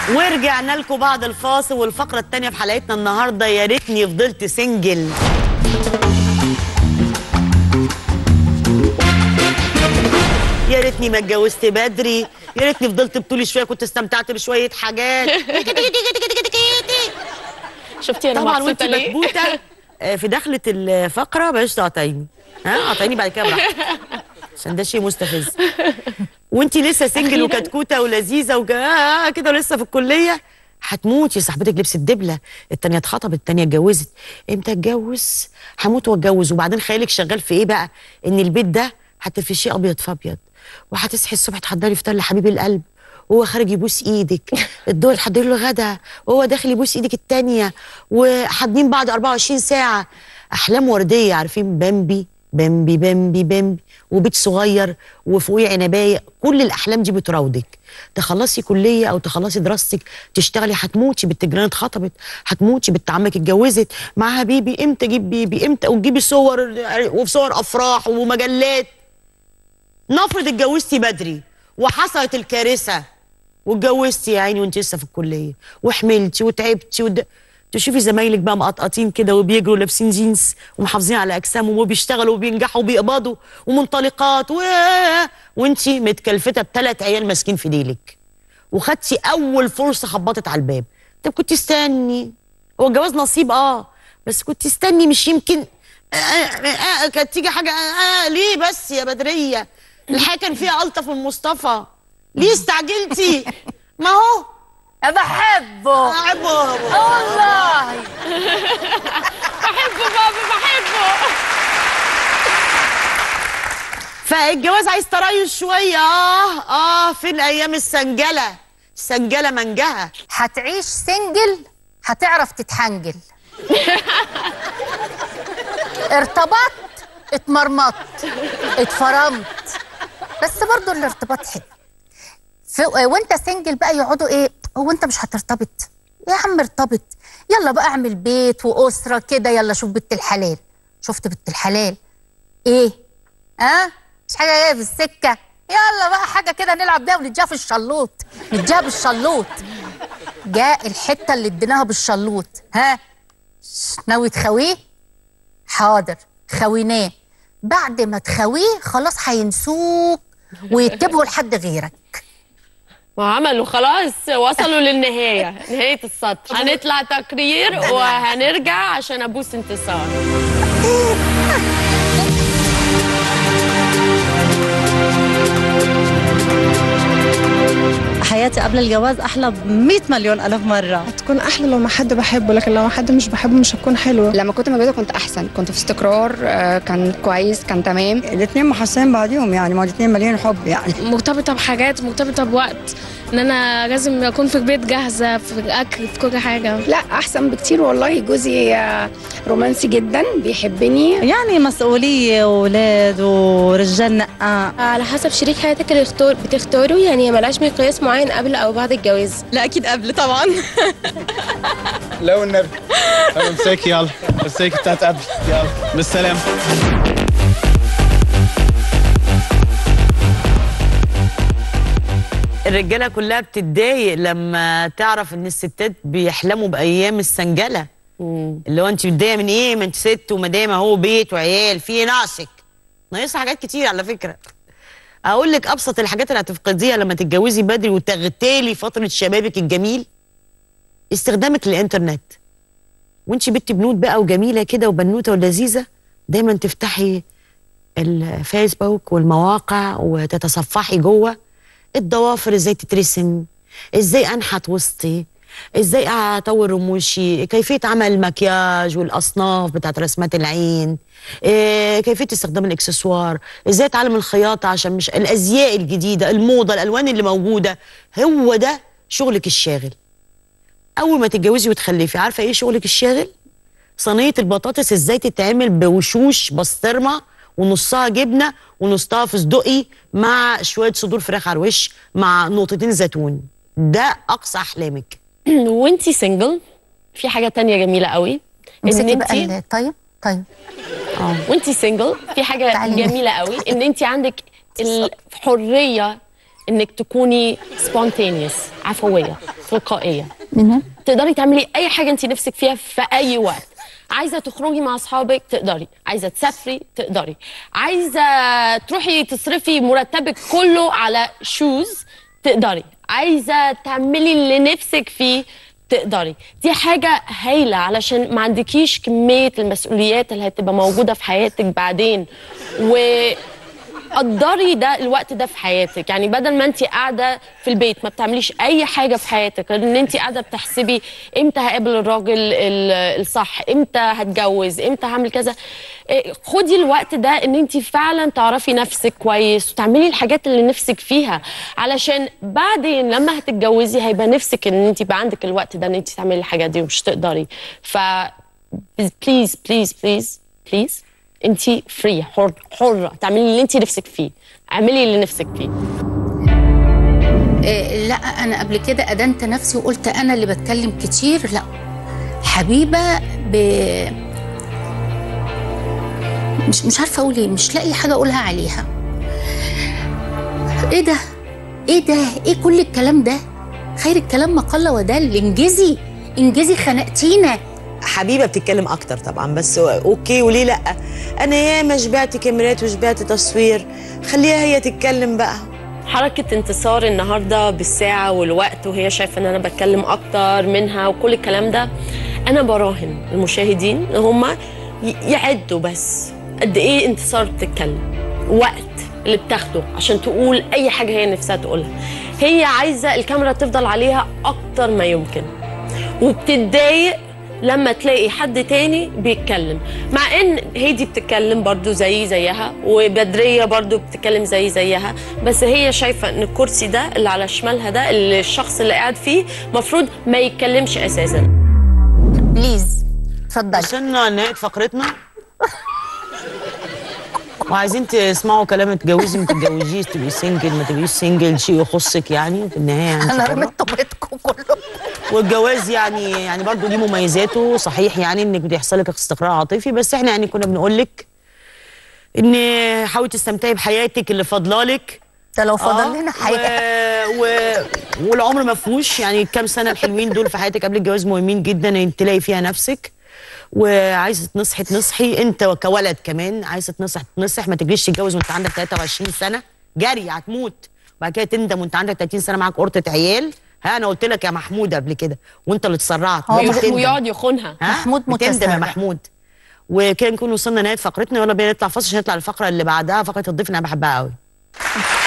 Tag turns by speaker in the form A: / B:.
A: ورجعنا لكم بعد الفاصل والفقرة التانية في حلقتنا النهاردة يا ريتني فضلت سنجل يا ريتني ما اتجوزت بدري يا ريتني فضلت بطولي شوية كنت استمتعت بشوية حاجات
B: شفتي انا
A: طبعا وانت
B: مبسوطه ليه
A: مكبوتة آه، في دخلة الفقرة بلاش تقاطعيني ها قاطعيني بعد كده براحتك عشان ده شيء مستفز وانت لسه سنجل
B: أخيراً.
A: وكتكوته ولذيذه وك- آه كده ولسه في الكليه هتموتي صاحبتك لبست دبله التانيه اتخطبت التانيه اتجوزت امتى اتجوز هموت واتجوز وبعدين خيالك شغال في ايه بقى ان البيت ده هتفرشيه ابيض في ابيض وهتصحي الصبح تحضري فطار لحبيب القلب وهو خارج يبوس ايدك الدول تحضري له غدا وهو داخل يبوس ايدك التانيه وحاضنين بعض 24 ساعه احلام ورديه عارفين بامبي بامبي بامبي بامبي وبيت صغير وفوقيه عنبايه كل الاحلام دي بتراودك تخلصي كليه او تخلصي دراستك تشتغلي هتموتي بنت جيران اتخطبت هتموتي بنت عمك اتجوزت معاها بيبي امتى اجيب بيبي امتى وتجيبي صور وفي صور افراح ومجلات نفرض اتجوزتي بدري وحصلت الكارثه واتجوزتي يا عيني وانت لسه في الكليه وحملتي وتعبتي ود... تشوفي زمايلك بقى مقطقطين كده وبيجروا لابسين جينز ومحافظين على اجسامهم وبيشتغلوا وبينجحوا وبيقبضوا ومنطلقات و... وانت متكلفته بثلاث عيال ماسكين في ديلك وخدتي اول فرصه خبطت على الباب طب كنت استني هو الجواز نصيب اه بس كنت استني مش يمكن آه آه آه كانت تيجي حاجه آه, آه ليه بس يا بدريه الحياه كان فيها الطف من مصطفى ليه استعجلتي ما هو
C: بحبه
A: أحبه
C: والله
B: بحبه بابا بحبه
A: فالجواز عايز تريث شويه اه اه فين ايام السنجله السنجله منجها
C: هتعيش سنجل هتعرف تتحنجل ارتبطت اتمرمطت اتفرمت بس برضو الارتباط حلو في وانت سنجل بقى يقعدوا ايه هو انت مش هترتبط يا عم ارتبط يلا بقى اعمل بيت واسره كده يلا شوف بنت الحلال شفت بنت الحلال ايه ها أه؟ مش حاجه جايه في السكه يلا بقى حاجه كده نلعب بيها ونديها في الشلوط نديها بالشلوط جاء الحته اللي اديناها بالشلوط ها ش- ناوي تخويه حاضر خويناه بعد ما تخويه خلاص هينسوك ويتبهوا لحد غيرك
B: وعملوا خلاص وصلوا للنهايه نهايه السطر هنطلع تقرير وهنرجع عشان ابوس انتصار
D: حياتي قبل الجواز احلى ب 100 مليون الف مره
E: هتكون احلى لو ما حد بحبه لكن لو حد مش بحبه مش هتكون حلوه
F: لما كنت موجوده كنت احسن كنت في استقرار آه، كان كويس كان تمام
G: الاثنين محسنين بعضهم يعني ما الاثنين مليون حب يعني
H: مرتبطة بحاجات مرتبطة بوقت ان انا لازم اكون في البيت جاهزة في الاكل في كل حاجة
I: لا احسن بكتير والله جوزي آه، رومانسي جدا بيحبني
D: يعني مسؤوليه واولاد ورجال نقاء
H: على حسب شريك حياتك اللي اختار بتختاره يعني ملهاش مقياس معين قبل او بعد الجواز
E: لا اكيد قبل طبعا
J: لا والنبي امسكي يلا امسكي بتاعت قبل يلا بالسلامه
A: الرجاله كلها بتتضايق لما تعرف ان الستات بيحلموا بايام السنجله اللي هو انت متضايقه من ايه ما انت ست ومدام اهو بيت وعيال في ايه ناقصك ناقصها حاجات كتير على فكره اقول لك ابسط الحاجات اللي هتفقديها لما تتجوزي بدري وتغتالي فتره شبابك الجميل استخدامك للانترنت وانت بنت بنوت بقى وجميله كده وبنوته ولذيذه دايما تفتحي الفيسبوك والمواقع وتتصفحي جوه الضوافر ازاي تترسم ازاي انحت وسطي ازاي اطور رموشي كيفيه عمل المكياج والاصناف بتاعت رسمات العين إيه كيفيه استخدام الاكسسوار ازاي اتعلم الخياطه عشان مش الازياء الجديده الموضه الالوان اللي موجوده هو ده شغلك الشاغل اول ما تتجوزي وتخلفي عارفه ايه شغلك الشاغل صينيه البطاطس ازاي تتعمل بوشوش بسطرمه ونصها جبنه ونصها فستقي مع شويه صدور فراخ على الوش مع نقطتين زيتون ده اقصى احلامك
B: وانتي سنجل في حاجه تانية جميله قوي ان
C: امسكي بقى
B: انتي
C: ال- طيب طيب
B: وانتي سنجل في حاجه
C: تعالي.
B: جميله قوي ان انت عندك الحريه انك تكوني سبونتينيوس عفويه تلقائيه تقدري تعملي اي حاجه انت نفسك فيها في اي وقت عايزه تخرجي مع اصحابك تقدري عايزه تسافري تقدري عايزه تروحي تصرفي مرتبك كله على شوز تقدري عايزه تعملي اللي نفسك فيه تقدري دي حاجة هايلة علشان ما عندكيش كمية المسؤوليات اللي هتبقى موجودة في حياتك بعدين و قدري ده الوقت ده في حياتك يعني بدل ما انت قاعده في البيت ما بتعمليش اي حاجه في حياتك غير ان انت قاعده بتحسبي امتى هقابل الراجل ال- الصح امتى هتجوز امتى هعمل كذا إيه، خدي الوقت ده ان انت فعلا تعرفي نفسك كويس وتعملي الحاجات اللي نفسك فيها علشان بعدين لما هتتجوزي هيبقى نفسك ان انت يبقى عندك الوقت ده ان انت تعملي الحاجات دي ومش تقدري ف بليز بليز بليز بليز انت فري حر حره تعملي اللي انت نفسك فيه اعملي اللي نفسك فيه
C: إيه لا انا قبل كده ادنت نفسي وقلت انا اللي بتكلم كتير لا حبيبه ب مش مش عارفه اقول ايه مش لاقي حاجه اقولها عليها ايه ده ايه ده ايه كل الكلام ده خير الكلام ما قل ودل انجزي انجزي خنقتينا
A: حبيبه بتتكلم اكتر طبعا بس اوكي وليه لا انا ياما شبعت كاميرات وشبعت تصوير خليها هي تتكلم بقى
B: حركة انتصار النهاردة بالساعة والوقت وهي شايفة ان انا بتكلم اكتر منها وكل الكلام ده انا براهن المشاهدين ان هم يعدوا بس قد ايه انتصار بتتكلم وقت اللي بتاخده عشان تقول اي حاجة هي نفسها تقولها هي عايزة الكاميرا تفضل عليها اكتر ما يمكن وبتتضايق لما تلاقي حد تاني بيتكلم مع ان هيدي بتتكلم برضو زي زيها وبدرية برضو بتتكلم زي زيها بس هي شايفة ان الكرسي ده اللي على شمالها ده اللي الشخص اللي قاعد فيه مفروض ما يتكلمش اساسا
C: بليز اتفضلي
A: وصلنا لنهايه فقرتنا وعايزين تسمعوا كلام اتجوزي ما تتجوزيش تبقي سنجل ما تبقيش سنجل شيء يخصك يعني في النهايه يعني
C: انا
A: حرة.
C: رميت طبيعتكم كلكم
A: والجواز يعني يعني برضه ليه مميزاته صحيح يعني انك بيحصل لك استقرار عاطفي بس احنا يعني كنا بنقول لك ان حاولي تستمتعي بحياتك اللي فاضلالك
C: ده لو فاضل لنا حياه
A: و... و... والعمر ما فيهوش يعني الكام سنه الحلوين دول في حياتك قبل الجواز مهمين جدا ان تلاقي فيها نفسك وعايزه تنصحي تنصحي انت كولد كمان عايزه تنصح تنصح ما تجريش تتجوز وانت عندك 23 سنه جري هتموت وبعد كده تندم وانت عندك 30 سنه معاك قرطه عيال ها انا قلت لك يا محمود قبل كده وانت اللي اتسرعت
C: هو
A: وهي
C: محمود-
A: بتندم.
B: ويقعد يخونها
A: ها؟
C: محمود
A: بتندم يا
C: متسرع.
A: محمود وكده نكون وصلنا نهايه فقرتنا يلا بينا نطلع فاصل عشان نطلع الفقره اللي بعدها فقره الضيف اللي انا بحبها قوي